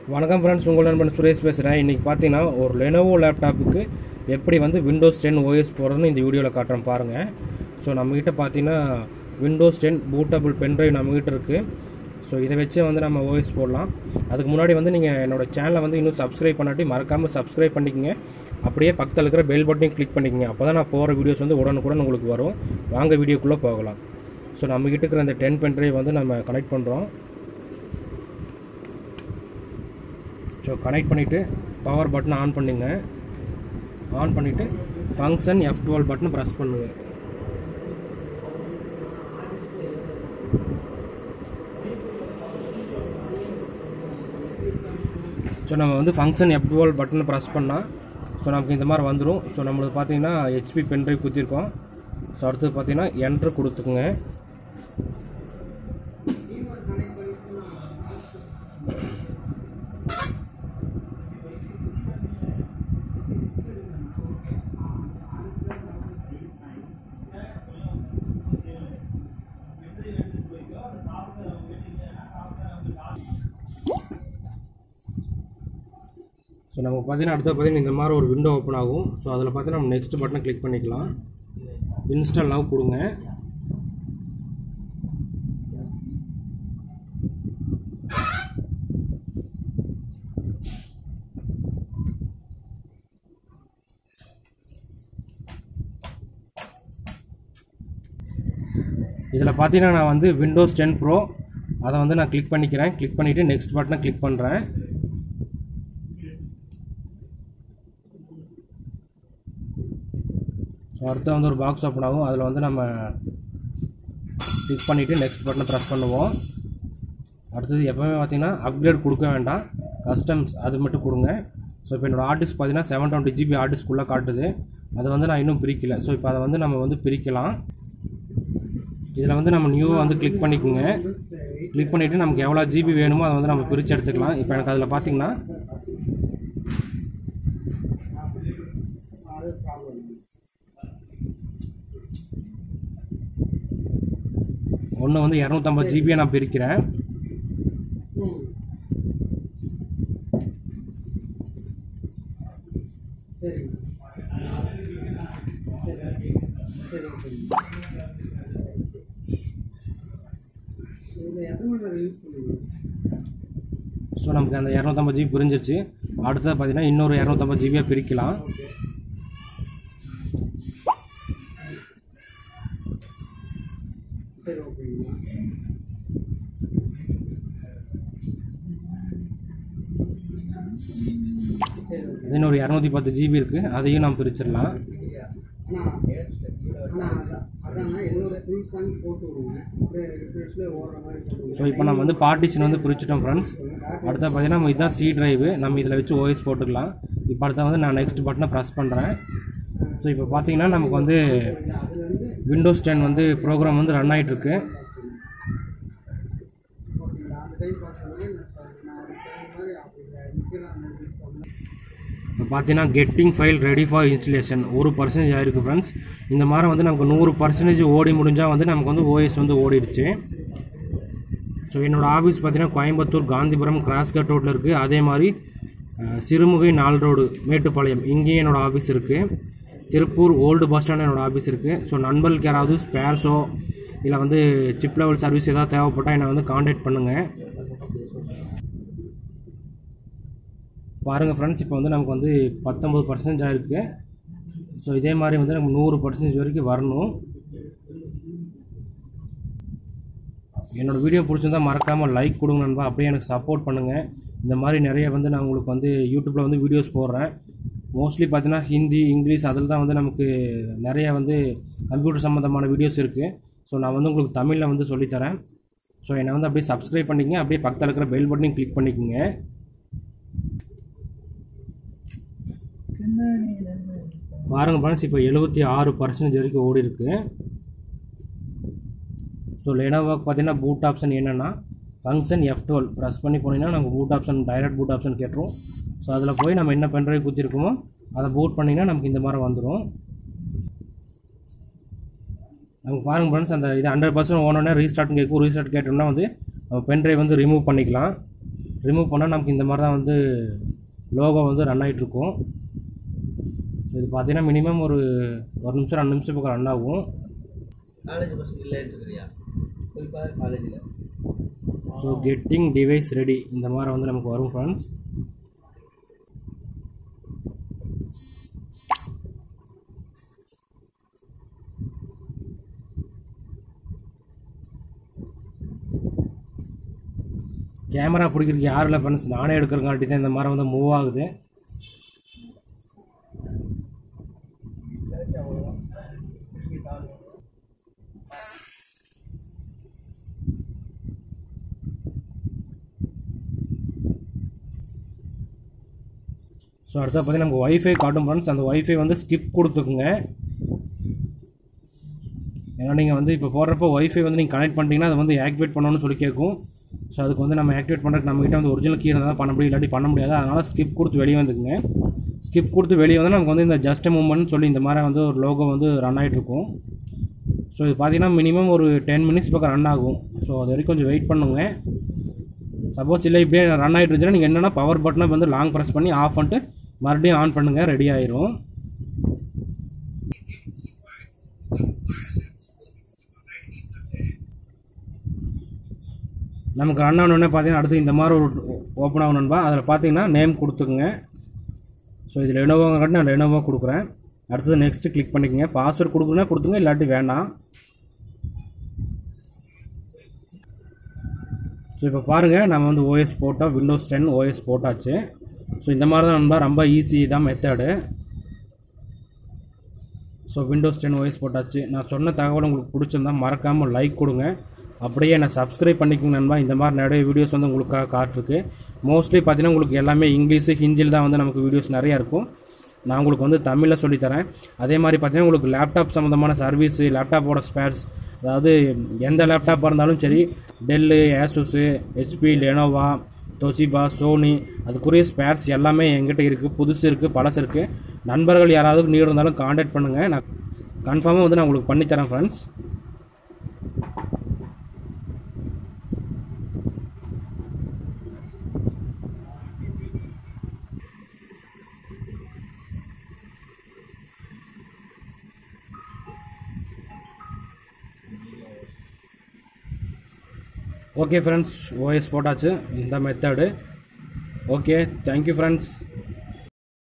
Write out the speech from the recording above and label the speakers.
Speaker 1: வணக்கம் ஃப்ரெண்ட்ஸ் உங்கள் நண்பன் சுரேஷ் பேசுகிறேன் இன்றைக்கி பார்த்தீங்கன்னா ஒரு லெனோவோ லேப்டாப்புக்கு எப்படி வந்து விண்டோஸ் டென் ஓஎஸ் போடுறதுன்னு இந்த வீடியோவில் காட்டுறேன் பாருங்கள் ஸோ நம்மக்கிட்ட பார்த்தீங்கன்னா விண்டோஸ் டென் பூட்டபிள் பென்ட்ரைவ் நம்மக்கிட்ட இருக்குது ஸோ இதை வச்சே வந்து நம்ம ஓஎஸ் போடலாம் அதுக்கு முன்னாடி வந்து நீங்கள் என்னோட சேனலை வந்து இன்னும் சப்ஸ்கிரைப் பண்ணாட்டி மறக்காமல் சப்ஸ்கிரைப் பண்ணிக்கங்க அப்படியே பக்கத்தில் இருக்கிற பெல் பட்டனையும் கிளிக் பண்ணிக்கங்க அப்போ தான் நான் போகிற வீடியோஸ் வந்து உடனுக்குடன் உங்களுக்கு வரும் வாங்க வீடியோக்குள்ளே போகலாம் ஸோ நம்மக்கிட்ட இருக்கிற அந்த டென் பென்ட்ரைவ் வந்து நம்ம கனெக்ட் பண்ணுறோம் ஸோ கனெக்ட் பண்ணிவிட்டு பவர் பட்டன் ஆன் பண்ணுங்க ஆன் பண்ணிவிட்டு function F twelve button press பண்ணுங்க ஸோ நம்ம வந்து function F twelve button press பண்ணால் ஸோ நமக்கு இந்த மாதிரி வந்துடும் ஸோ நம்மளுக்கு பார்த்தீங்கன்னா ஹெச்பி பென்ட்ரைவ் குத்திருக்கோம் ஸோ அடுத்தது பார்த்தீங்கன்னா என்ட்ரு கொடுத்துக்குங்க ஸோ நமக்கு பார்த்தீங்கன்னா அடுத்த பார்த்தீங்கன்னா இந்த மாதிரி ஒரு விண்டோ ஓப்பன் ஆகும் ஸோ அதில் பார்த்தீங்கன்னா நம்ம நெக்ஸ்ட் பட்டனை கிளிக் பண்ணிக்கலாம் இன்ஸ்டால் நவ் கொடுங்க இதில் பார்த்தீங்கன்னா நான் வந்து விண்டோஸ் டென் ப்ரோ அதை வந்து நான் கிளிக் பண்ணிக்கிறேன் கிளிக் பண்ணிவிட்டு நெக்ஸ்ட் பட்டனை கிளிக் பண்ணுறேன் ஸோ அடுத்து வந்து ஒரு பாக்ஸ் ஓப்பன் ஆகும் அதில் வந்து நம்ம கிளிக் பண்ணிவிட்டு நெக்ஸ்ட் பட்டனை ப்ரெஸ் பண்ணுவோம் அடுத்தது எப்போவுமே பார்த்தீங்கன்னா அப்கிரேட் கொடுக்க வேண்டாம் கஸ்டம்ஸ் அது மட்டும் கொடுங்க ஸோ இப்போ என்னோடய ஆர்டிஸ்க் பார்த்தீங்கன்னா செவன் டுவெண்ட்டி ஜிபி ஆர்டிஸ்க்குள்ளே காட்டுது அதை வந்து நான் இன்னும் பிரிக்கல ஸோ இப்போ அதை வந்து நம்ம வந்து பிரிக்கலாம் இதில் வந்து நம்ம நியூ வந்து கிளிக் பண்ணிக்கோங்க கிளிக் பண்ணிவிட்டு நமக்கு எவ்வளோ ஜிபி வேணுமோ அதை வந்து நம்ம பிரித்து எடுத்துக்கலாம் இப்போ எனக்கு அதில் பார்த்தீங்கன்னா ஒன்று வந்து இரநூத்தம்பது ஜிபியை நான் பிரிக்கிறேன் ஸோ நமக்கு அந்த இரநூத்தம்பது ஜிபி பிரிஞ்சிருச்சு அடுத்தது பார்த்தீங்கன்னா இன்னொரு இரநூத்தம்பது ஜிபியாக பிரிக்கலாம் இன்னொரு இரநூத்தி பத்து ஜிபி இருக்குது அதையும் நாம் பிரிச்சிடலாம் ஸோ இப்போ நம்ம வந்து பார்ட்டிஷன் வந்து பிரிச்சுட்டோம் ஃப்ரெண்ட்ஸ் அடுத்த பார்த்தீங்கன்னா நம்ம இதுதான் சி டிரைவு நம்ம இதில் வச்சு ஓஎஸ் போட்டுக்கலாம் இப்போ அடுத்த வந்து நான் நெக்ஸ்ட் பட்டனை ப்ரெஸ் பண்ணுறேன் ஸோ இப்போ பார்த்தீங்கன்னா நமக்கு வந்து விண்டோஸ் டென் வந்து ப்ரோக்ராம் வந்து ரன் ஆகிட்டுருக்கு இப்போ பார்த்தீங்கன்னா getting file ready for installation ஒரு பர்சன்டேஜ் ஆயிருக்கு ஃப்ரெண்ட்ஸ் இந்த மாதிரி வந்து நமக்கு நூறு பர்சன்டேஜ் ஓடி முடிஞ்சால் வந்து நமக்கு வந்து ஓஎஸ் வந்து ஓடிடுச்சு ஸோ என்னோடய ஆஃபீஸ் பார்த்தீங்கன்னா கோயம்புத்தூர் காந்திபுரம் கிராஸ்கட் ரோட்டில் இருக்குது அதே மாதிரி சிறுமுகை நாள் ரோடு மேட்டுப்பாளையம் இங்கேயும் என்னோடய ஆஃபீஸ் இருக்குது திருப்பூர் ஓல்டு பஸ் ஸ்டாண்ட் என்னோடய ஆஃபீஸ் இருக்குது ஸோ நண்பர்களுக்கு யாராவது ஸ்பேர்ஸோ இல்லை வந்து சிப் லெவல் சர்வீஸ் ஏதாவது தேவைப்பட்டால் என்னை வந்து காண்டாக்ட் பண்ணுங்கள் பாருங்கள் ஃப்ரெண்ட்ஸ் இப்போ வந்து நமக்கு வந்து பத்தொம்பது பர்சன்டேஜ் ஆகிருக்கு ஸோ இதே மாதிரி வந்து நம்ம நூறு பர்சன்டேஜ் வரைக்கும் வரணும் என்னோடய வீடியோ பிடிச்சிருந்தால் மறக்காமல் லைக் கொடுங்க நண்பா அப்படியே எனக்கு சப்போர்ட் பண்ணுங்கள் இந்த மாதிரி நிறைய வந்து நான் உங்களுக்கு வந்து யூடியூப்பில் வந்து வீடியோஸ் போடுறேன் மோஸ்ட்லி பார்த்தீங்கன்னா ஹிந்தி இங்கிலீஷ் அதில் தான் வந்து நமக்கு நிறைய வந்து கம்ப்யூட்டர் சம்மந்தமான வீடியோஸ் இருக்குது ஸோ நான் வந்து உங்களுக்கு தமிழில் வந்து சொல்லித்தரேன் ஸோ என்னை வந்து அப்படியே சப்ஸ்கிரைப் பண்ணிக்கங்க அப்படியே பக்கத்தில் இருக்கிற பெல் பட்டனையும் கிளிக் பண்ணிக்கோங்க பாருங்க ஃப்ரெண்ட்ஸ் இப்போ எழுபத்தி ஆறு பர்சன்டேஜ் வரைக்கும் ஓடி இருக்கு ஸோ லெனோவாக்கு பார்த்தீங்கன்னா பூட் ஆப்ஷன் என்னென்னா ஃபங்க்ஷன் எஃப் டுவெல் ப்ரெஸ் பண்ணி போனீங்கன்னா நமக்கு boot option direct boot option கேட்டுரும் ஸோ அதில் போய் நம்ம என்ன பென்ட்ரைவ் குத்திருக்கோமோ அதை பூட் பண்ணிங்கன்னா நமக்கு இந்த மாதிரி வந்துடும் நமக்கு பாருங்க ஃப்ரெண்ட்ஸ் அந்த இது ஹண்ட்ரட் பர்சன்ட் ஓனோடனே ரீஸ்டார்ட் கேட்கும் ரீஸ்டார்ட் கேட்டோம்னா வந்து நம்ம பென்ட்ரைவ் வந்து ரிமூவ் பண்ணிக்கலாம் ரிமூவ் பண்ணால் நமக்கு இந்த மாதிரி தான் வந்து லோகோ வந்து ரன் ஆகிட்டு இருக்கும் ஸோ இது பார்த்தீங்கன்னா மினிமம் ஒரு ஒரு நிமிஷம் ரெண்டு நிமிஷம் பக்கம் ரன் ஆகும்
Speaker 2: காலேஜ் பசங்க இல்லைன்னு இருக்கிறியா போய் பாரு காலேஜில்
Speaker 1: ஸோ கெட்டிங் டிவைஸ் ரெடி இந்த மாதிரி வந்து நமக்கு வரும் ஃப்ரெண்ட்ஸ் கேமரா பிடிக்கிறதுக்கு யாரும் இல்லை ஃப்ரெண்ட்ஸ் நானே எடுக்கிறங்காட்டி தான் இந்த மாதிரி வந்து மூவ் ஆகுது ஸோ அடுத்து பார்த்தீங்கன்னா நமக்கு ஒய்ஃபை காட்டும் ஃப்ரெண்ட்ஸ் அந்த ஒய்ஃபை வந்து ஸ்கிப் கொடுத்துக்குங்க ஏன்னா நீங்கள் வந்து இப்போ போடுறப்போ ஒய்ஃபை வந்து நீங்கள் கனெக்ட் பண்ணிட்டீங்கன்னா அதை வந்து ஆக்டிவேட் பண்ணணும்னு சொல்லி கேட்கும் ஸோ அதுக்கு வந்து நம்ம ஆக்டிவேட் பண்ணுறதுக்கு நம்மகிட்ட வந்து ஒரிஜினல் கீ இருந்தால் தான் பண்ண முடியும் இல்லாட்டி பண்ண முடியாது அதனால் ஸ்கிப் கொடுத்து வெளியே வந்துக்குங்க ஸ்கிப் கொடுத்து வெளியே வந்து நமக்கு வந்து இந்த ஜஸ்ட் மூவ்மெண்ட் சொல்லி இந்த மாதிரி வந்து ஒரு லோகோ வந்து ரன் ஆகிட்டு இருக்கும் ஸோ இது பார்த்தீங்கன்னா மினிமம் ஒரு டென் மினிட்ஸ் பக்கம் ரன் ஆகும் ஸோ அது வரைக்கும் கொஞ்சம் வெயிட் பண்ணுங்க சப்போஸ் இல்லை இப்படியே ரன் ஆகிட்டு இருந்துச்சுன்னா நீங்கள் என்னென்னா பவர் பட்டனை வந்து லாங் ப்ரெஸ் பண்ணி ஆஃப் பண்ணிட்டு மறுபடியும் ஆன் பண்ணுங்கள் ரெடி ஆயிரும் நமக்கு ரன் ஆனோடனே பார்த்தீங்கன்னா அடுத்து இந்த மாதிரி ஒரு ஓப்பன் ஆகணும்பா அதில் பார்த்தீங்கன்னா நேம் கொடுத்துக்குங்க ஸோ இது லெனோவோங்காட்டி நான் லெனோவோ கொடுக்குறேன் அடுத்தது நெக்ஸ்ட்டு கிளிக் பண்ணிக்கங்க பாஸ்வேர்ட் கொடுக்குறேன்னா கொடுத்துங்க இல்லாட்டி வேண்டாம் ஸோ இப்போ பாருங்கள் நம்ம வந்து ஓஎஸ் போட்டோம் விண்டோஸ் டென் ஓஎஸ் போட்டாச்சு ஸோ இந்த மாதிரி தான் நண்பா ரொம்ப ஈஸி தான் method so Windows ten OS போட்டாச்சு நான் சொன்ன தகவல் உங்களுக்கு பிடிச்சிருந்தா மறக்காமல் லைக் கொடுங்க அப்படியே நான் சப்ஸ்கிரைப் பண்ணிக்கோங்க நண்பா இந்த மாதிரி நிறைய வீடியோஸ் வந்து உங்களுக்காக காட்டிருக்கு மோஸ்ட்லி பார்த்தீங்கன்னா உங்களுக்கு எல்லாமே இங்கிலீஷு ஹிந்தியில் தான் வந்து நமக்கு வீடியோஸ் நிறையா இருக்கும் நான் உங்களுக்கு வந்து தமிழில் சொல்லித்தரேன் அதே மாதிரி பார்த்தீங்கன்னா உங்களுக்கு லேப்டாப் சம்மந்தமான சர்வீஸு லேப்டாப்போட ஸ்பேர்ஸ் அதாவது எந்த லேப்டாப்பாக இருந்தாலும் சரி Dell Asus HP Lenovo Toshiba Sony அதுக்குரிய ஸ்பேர்ஸ் எல்லாமே எங்கிட்ட இருக்குது புதுசு இருக்குது பழசு இருக்குது நண்பர்கள் யாராவது நீர் இருந்தாலும் காண்டாக்ட் பண்ணுங்கள் நான் கன்ஃபார்மாக வந்து நான் உங்களுக்கு பண்ணித்தரேன் ஃப்ரெண்ட்ஸ் ஓகே ஃப்ரெண்ட்ஸ் ஓஎஸ் போட்டாச்சு இந்த மெத்தடு ஓகே தேங்க்யூ ஃப்ரெண்ட்ஸ்